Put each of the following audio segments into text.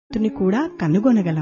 తుని కూడా కనుగొనగలం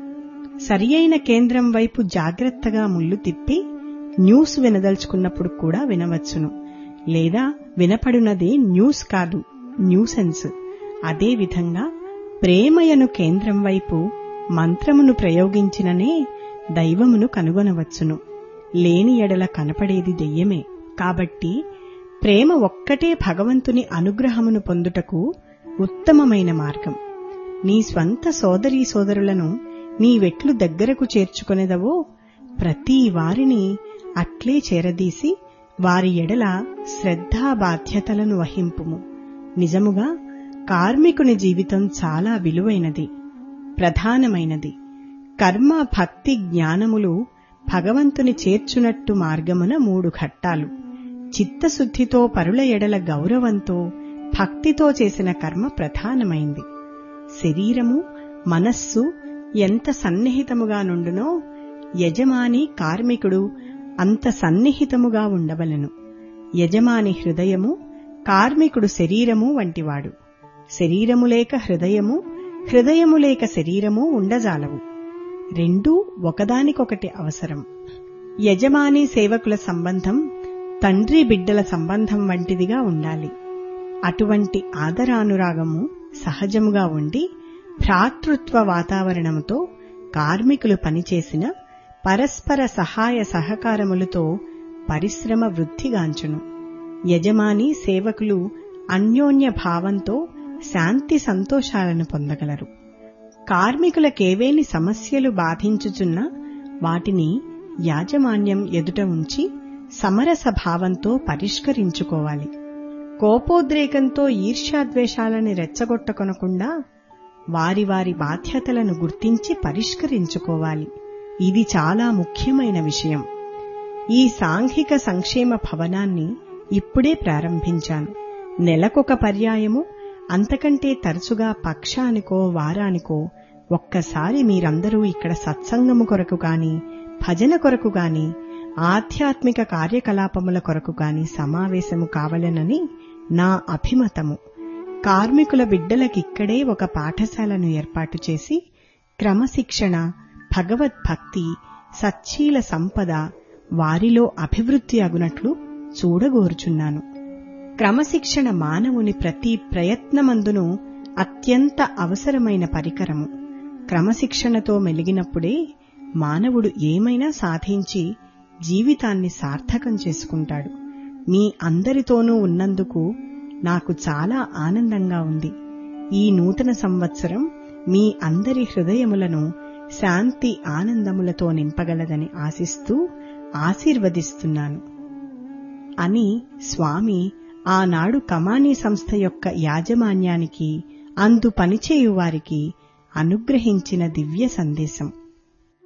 సరియైన కేంద్రం వైపు జాగ్రత్తగా ముళ్ళు తిప్పి న్యూస్ వినదలుచుకున్నప్పుడు కూడా వినవచ్చును లేదా వినపడునది న్యూస్ కాదు న్యూసెన్స్ అదేవిధంగా ప్రేమయను కేంద్రం వైపు మంత్రమును ప్రయోగించిననే దైవమును కనుగొనవచ్చును లేని ఎడల కనపడేది దెయ్యమే కాబట్టి ప్రేమ ఒక్కటే భగవంతుని అనుగ్రహమును పొందుటకు ఉత్తమమైన మార్గం నీ స్వంత సోదరీ సోదరులను నీవెట్లు దగ్గరకు చేర్చుకొనెదవో ప్రతి వారిని అట్లే చేరదీసి వారి ఎడల శ్రద్ధా బాధ్యతలను వహింపుము నిజముగా కార్మికుని జీవితం చాలా విలువైనది ప్రధానమైనది కర్మ భక్తి జ్ఞానములు భగవంతుని చేర్చునట్టు మార్గమున మూడు ఘట్టాలు చిత్తశుద్ధితో పరుల ఎడల గౌరవంతో భక్తితో చేసిన కర్మ ప్రధానమైంది శరీరము మనస్సు ఎంత సన్నిహితముగా నుండునో యజమాని కార్మికుడు అంత సన్నిహితముగా ఉండవలను యజమాని హృదయము కార్మికుడు శరీరము వంటివాడు శరీరము లేక హృదయము హృదయము లేక శరీరము ఉండజాలవు రెండూ ఒకదానికొకటి అవసరం యజమాని సేవకుల సంబంధం తండ్రి బిడ్డల సంబంధం వంటిదిగా ఉండాలి అటువంటి ఆదరానురాగము సహజముగా ఉండి భ్రాతృత్వ వాతావరణముతో కార్మికులు పనిచేసిన పరస్పర సహాయ సహకారములతో పరిశ్రమ వృద్ధిగాంచును యజమాని సేవకులు అన్యోన్య భావంతో శాంతి సంతోషాలను పొందగలరు కార్మికులకేవేని సమస్యలు బాధించుచున్నా వాటిని యాజమాన్యం ఎదుట ఉంచి సమరస భావంతో పరిష్కరించుకోవాలి కోపోద్రేకంతో ఈర్ష్యాద్వేషాలని రెచ్చగొట్టకొనకుండా వారి వారి బాధ్యతలను గుర్తించి పరిష్కరించుకోవాలి ఇది చాలా ముఖ్యమైన విషయం ఈ సాంఘిక సంక్షేమ భవనాన్ని ఇప్పుడే ప్రారంభించాను నెలకొక పర్యాయము అంతకంటే తరచుగా పక్షానికో వారానికో ఒక్కసారి మీరందరూ ఇక్కడ సత్సంగము కొరకు గాని భజన కొరకు గాని ఆధ్యాత్మిక కార్యకలాపముల కొరకు గాని సమావేశము కావలెనని నా అభిమతము కార్మికుల బిడ్డలకిక్కడే ఒక పాఠశాలను ఏర్పాటు చేసి క్రమశిక్షణ భగవద్భక్తి సచ్చీల సంపద వారిలో అభివృద్ధి అగునట్లు చూడగోరుచున్నాను క్రమశిక్షణ మానవుని ప్రతి ప్రయత్నమందును అత్యంత అవసరమైన పరికరము క్రమశిక్షణతో మెలిగినప్పుడే మానవుడు ఏమైనా సాధించి జీవితాన్ని సార్థకం చేసుకుంటాడు మీ అందరితోనూ ఉన్నందుకు నాకు చాలా ఆనందంగా ఉంది ఈ నూతన సంవత్సరం మీ అందరి హృదయములను శాంతి ఆనందములతో నింపగలదని ఆశిస్తూ ఆశీర్వదిస్తున్నాను అని స్వామి ఆనాడు కమానీ సంస్థ యొక్క యాజమాన్యానికి అందు పనిచేయువారికి అనుగ్రహించిన దివ్య సందేశం